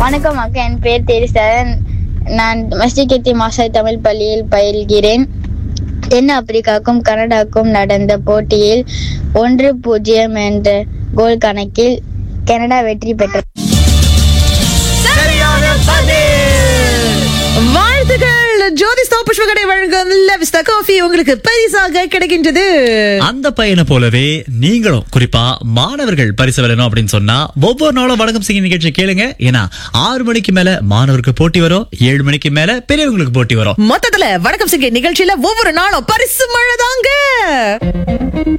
வணக்கம் அக்கா என் பேர் தெரிசன் நான் மஸ்டிகெத்தி மாசாய் தமிழ் பள்ளியில் பயில்கிறேன் தென் ஆப்பிரிக்காவுக்கும் கனடாவுக்கும் நடந்த போட்டியில் ஒன்று பூஜ்ஜியம் என்ற கோல் கணக்கில் கனடா வெற்றி பெற்றது வாழ்த்துக்கள் ஜோதி ஸ்டாப் புஷ்பகடை வழங்கும் லவிஸ்தா காஃபி உங்களுக்கு பரிசாக கிடைக்கின்றது அந்த பையனை போலவே நீங்களும் குறிப்பா மாணவர்கள் பரிசு வெல்லணும் அப்படின்னு சொன்னா ஒவ்வொரு நாளும் வணக்கம் செய்ய நிகழ்ச்சி கேளுங்க ஏன்னா ஆறு மணிக்கு மேல மாணவருக்கு போட்டி வரும் ஏழு மணிக்கு மேல பெரியவங்களுக்கு போட்டி வரும் மொத்தத்துல வணக்கம் சிங்கை நிகழ்ச்சியில ஒவ்வொரு நாளும் பரிசு மழை தாங்க